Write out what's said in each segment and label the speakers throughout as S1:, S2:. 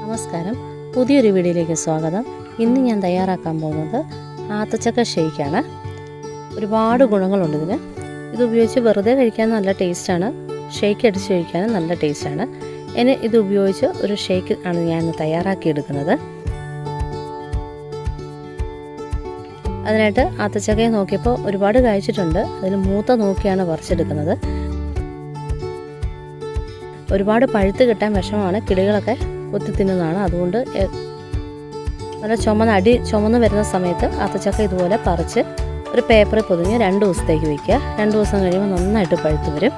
S1: നമസ്കാരം പുതിയൊരു വീഡിയോയിലേക്ക് സ്വാഗതം ഇന്ന് ഞാൻ തയ്യാറാക്കാൻ പോകുന്നത് ആത്തച്ചക്ക ഷെയ്ക്കാണ് ഒരുപാട് ഗുണങ്ങളുണ്ട് ഇതിന് ഇത് ഉപയോഗിച്ച് വെറുതെ കഴിക്കാൻ നല്ല ടേസ്റ്റാണ് ഷെയ്ക്ക് അടിച്ച് കഴിക്കാനും നല്ല ടേസ്റ്റാണ് ഇനി ഇത് ഉപയോഗിച്ച് ഒരു ഷെയ്ക്ക് ആണ് ഞാൻ ഇന്ന് തയ്യാറാക്കിയെടുക്കുന്നത് അതിനായിട്ട് ആത്തച്ചക്കയെ നോക്കിയപ്പോൾ ഒരുപാട് കഴിച്ചിട്ടുണ്ട് അതിൽ മൂത്ത നോക്കിയാണ് പറിച്ചെടുക്കുന്നത് ഒരുപാട് പഴുത്ത് കിട്ടാൻ വിഷമമാണ് കിളികളൊക്കെ കൊത്തി തിന്നുന്നതാണ് അതുകൊണ്ട് എ- നല്ല ചുമന്ന അടി ചുമന്ന് വരുന്ന സമയത്ത് ആത്തച്ചക്ക ഇതുപോലെ പറിച്ച് ഒരു പേപ്പറിൽ പൊതിഞ്ഞ് രണ്ട് ദിവസത്തേക്ക് വയ്ക്കുക രണ്ട് ദിവസം കഴിയുമ്പോൾ നന്നായിട്ട് പഴുത്ത് വരും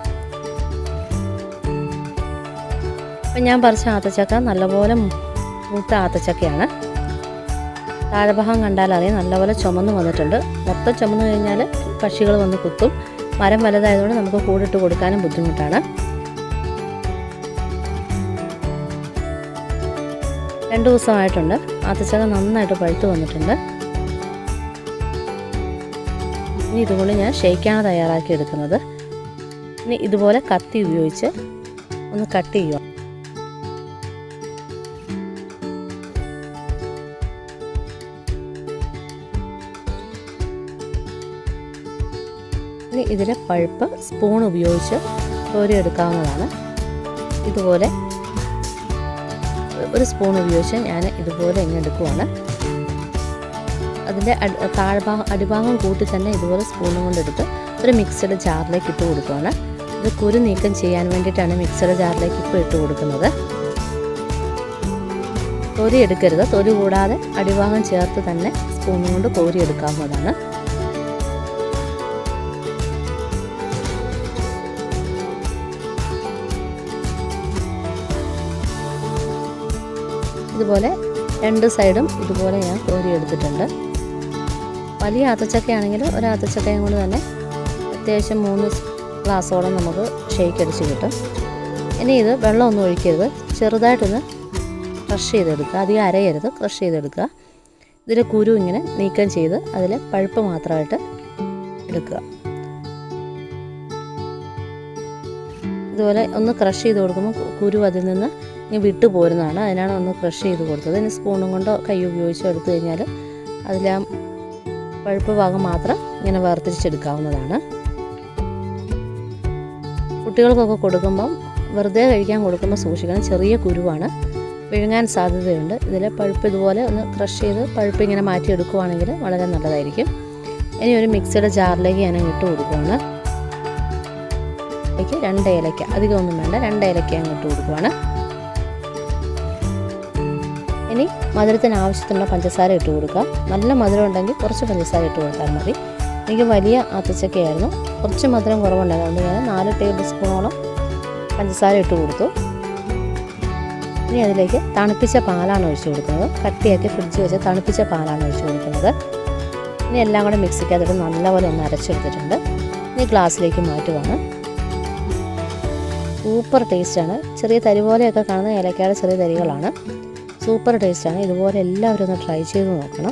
S1: അപ്പം ഞാൻ പറിച്ച ആത്തച്ചക്ക നല്ലപോലെ മൂ- മൂത്ത ആത്തച്ചക്കയാണ് താഴെഭാഗം കണ്ടാൽ അറിയാം നല്ലപോലെ ചുമന്ന് വന്നിട്ടുണ്ട് മൊത്തം ചുമന്ന് കഴിഞ്ഞാൽ പക്ഷികൾ വന്ന് കുത്തും മരം വലുതായതുകൊണ്ട് നമുക്ക് കൂടിട്ട് കൊടുക്കാനും ബുദ്ധിമുട്ടാണ് രണ്ട് ദിവസമായിട്ടുണ്ട് ആത്തച്ചക്ക നന്നായിട്ട് പഴുത്ത് വന്നിട്ടുണ്ട് ഇനി ഇതുകൊണ്ട് ഞാൻ ഷെയ്ക്കാണ് തയ്യാറാക്കി എടുക്കുന്നത് ഇനി ഇതുപോലെ കത്തി ഉപയോഗിച്ച് ഒന്ന് കട്ട് ചെയ്യുക ഇനി ഇതിലെ പഴുപ്പ് സ്പൂൺ ഉപയോഗിച്ച് കോരിയെടുക്കാവുന്നതാണ് ഇതുപോലെ ഒരു സ്പൂൺ ഉപയോഗിച്ച് ഞാൻ ഇതുപോലെ ഇങ്ങനെ എടുക്കുവാണ് അതിൻ്റെ അടി താഴ്ഭാഗം അടിഭാഗം കൂട്ടി തന്നെ ഇതുപോലെ സ്പൂണും കൊണ്ടെടുത്ത് ഒരു മിക്സഡ് ജാറിലേക്ക് ഇട്ട് കൊടുക്കുകയാണ് ഇത് കുരു നീക്കം ചെയ്യാൻ വേണ്ടിയിട്ടാണ് മിക്സഡ് ജാറിലേക്ക് ഇപ്പോൾ ഇട്ട് കൊടുക്കുന്നത് തൊലി എടുക്കരുത് തൊലി കൂടാതെ അടിഭാഗം ചേർത്ത് തന്നെ സ്പൂണും കൊണ്ട് കോരി എടുക്കാവുന്നതാണ് ഇതുപോലെ രണ്ട് സൈഡും ഇതുപോലെ ഞാൻ കോരി എടുത്തിട്ടുണ്ട് വലിയ ആത്തച്ചക്കയാണെങ്കിൽ ഒരു ആത്തച്ചക്കയും കൊണ്ട് തന്നെ അത്യാവശ്യം മൂന്ന് ഗ്ലാസ്സോളം നമുക്ക് ഷേക്ക് അടിച്ച് കിട്ടും ഇനി ഇത് വെള്ളമൊന്നും ഒഴിക്കരുത് ചെറുതായിട്ടൊന്ന് ക്രഷ് ചെയ്തെടുക്കുക അധികം അരയരുത് ക്രഷ് ചെയ്തെടുക്കുക ഇതിലെ കുരു ഇങ്ങനെ നീക്കം ചെയ്ത് അതിൽ പഴുപ്പ് മാത്രമായിട്ട് എടുക്കുക ഇതുപോലെ ഒന്ന് ക്രഷ് ചെയ്ത് കൊടുക്കുമ്പോൾ കുരു അതിൽ നിന്ന് ഇങ്ങനെ വിട്ടു പോരുന്നതാണ് അതിനാണ് ഒന്ന് ക്രഷ് ചെയ്ത് കൊടുത്തത് ഇനി സ്പൂണും കൊണ്ടോ കൈ ഉപയോഗിച്ചോ എടുത്തു കഴിഞ്ഞാൽ അതിൽ ആ പഴുപ്പ് ഭാഗം മാത്രം ഇങ്ങനെ വേർതിരിച്ചെടുക്കാവുന്നതാണ് കുട്ടികൾക്കൊക്കെ കൊടുക്കുമ്പം വെറുതെ കഴിക്കാൻ കൊടുക്കുമ്പോൾ സൂക്ഷിക്കണം ചെറിയ കുരുവാണ് വിഴുങ്ങാൻ സാധ്യതയുണ്ട് ഇതിലെ പഴുപ്പ് ഇതുപോലെ ഒന്ന് ക്രഷ് ചെയ്ത് പഴുപ്പ് ഇങ്ങനെ മാറ്റിയെടുക്കുവാണെങ്കിൽ വളരെ നല്ലതായിരിക്കും ഇനി ഒരു മിക്സിയുടെ ജാറിലേക്ക് ഞാൻ ഇട്ട് കൊടുക്കുകയാണ് അതിലേക്ക് രണ്ട് ഏലക്ക അധികമൊന്നും വേണ്ട രണ്ട് ഏലക്ക അങ്ങ് ഇട്ട് കൊടുക്കുവാണ് ഇനി മധുരത്തിന് ആവശ്യത്തിനുള്ള പഞ്ചസാര ഇട്ട് കൊടുക്കുക നല്ല മധുരം ഉണ്ടെങ്കിൽ കുറച്ച് പഞ്ചസാര ഇട്ട് കൊടുത്താൽ മതി എനിക്ക് വലിയ ആത്തച്ചക്കയായിരുന്നു കുറച്ച് മധുരം കുറവുണ്ടായിരുന്നു അതുകൊണ്ട് ഞാൻ നാല് ടേബിൾ സ്പൂണോളം പഞ്ചസാര ഇട്ട് കൊടുത്തു ഇനി അതിലേക്ക് തണുപ്പിച്ച പാലാണ് ഒഴിച്ചു കൊടുക്കുന്നത് കട്ടിയാക്കി ഫ്രിഡ്ജ് വെച്ച് തണുപ്പിച്ച പാലാണ് ഒഴിച്ചു കൊടുക്കുന്നത് ഇനി എല്ലാം കൂടെ മിക്സിക്കകത്തിട്ട് നല്ലപോലെ ഒന്ന് അരച്ചെടുത്തിട്ടുണ്ട് ഇനി ഗ്ലാസ്സിലേക്ക് മാറ്റുവാണ് സൂപ്പർ ടേസ്റ്റാണ് ചെറിയ തരി പോലെയൊക്കെ കാണുന്ന ഏലക്കയുടെ ചെറിയ തരികളാണ് സൂപ്പർ ടേസ്റ്റാണ് ഇതുപോലെ എല്ലാവരും ഒന്ന് ട്രൈ ചെയ്ത് നോക്കണം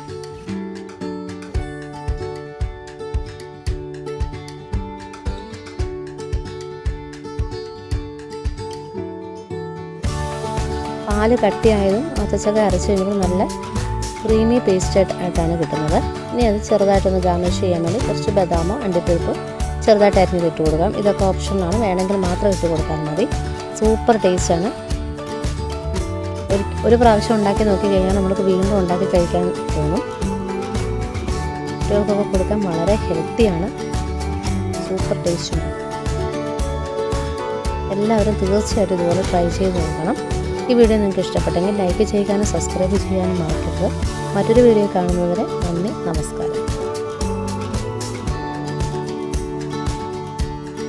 S1: പാല് കട്ടിയായതും ആത്തച്ചക്ക അരച്ച് കഴിയുമ്പോൾ നല്ല ക്രീമി പേസ്റ്റ് ആയിട്ടാണ് കിട്ടുന്നത് ഇനി അത് ചെറുതായിട്ടൊന്ന് ഗാർണിഷ് ചെയ്യാൻ വേണ്ടി കുറച്ച് ബദാമോ അണ്ടിപ്പരിപ്പ് ചെറുതായിട്ട് അരിഞ്ഞത് ഇട്ട് കൊടുക്കാം ഇതൊക്കെ ഓപ്ഷനാണ് വേണമെങ്കിൽ മാത്രം ഇട്ട് കൊടുത്താൽ മതി സൂപ്പർ ടേസ്റ്റാണ് ഒരു ഒരു പ്രാവശ്യം ഉണ്ടാക്കി നോക്കി കഴിഞ്ഞാൽ നമ്മൾക്ക് വീണ്ടും ഉണ്ടാക്കി കഴിക്കാൻ തോന്നും കുട്ടികൾക്കൊക്കെ കൊടുക്കാൻ വളരെ ഹെൽത്തിയാണ് സൂപ്പർ ടേസ്റ്റുമാണ് എല്ലാവരും തീർച്ചയായിട്ടും ഇതുപോലെ ട്രൈ ചെയ്ത് നോക്കണം ഈ വീഡിയോ നിങ്ങൾക്ക് ഇഷ്ടപ്പെട്ടെങ്കിൽ ലൈക്ക് ചെയ്യാനും സബ്സ്ക്രൈബ് ചെയ്യാനും മറക്കരുത് മറ്റൊരു വീഡിയോ കാണുന്നവരെ നന്ദി നമസ്കാരം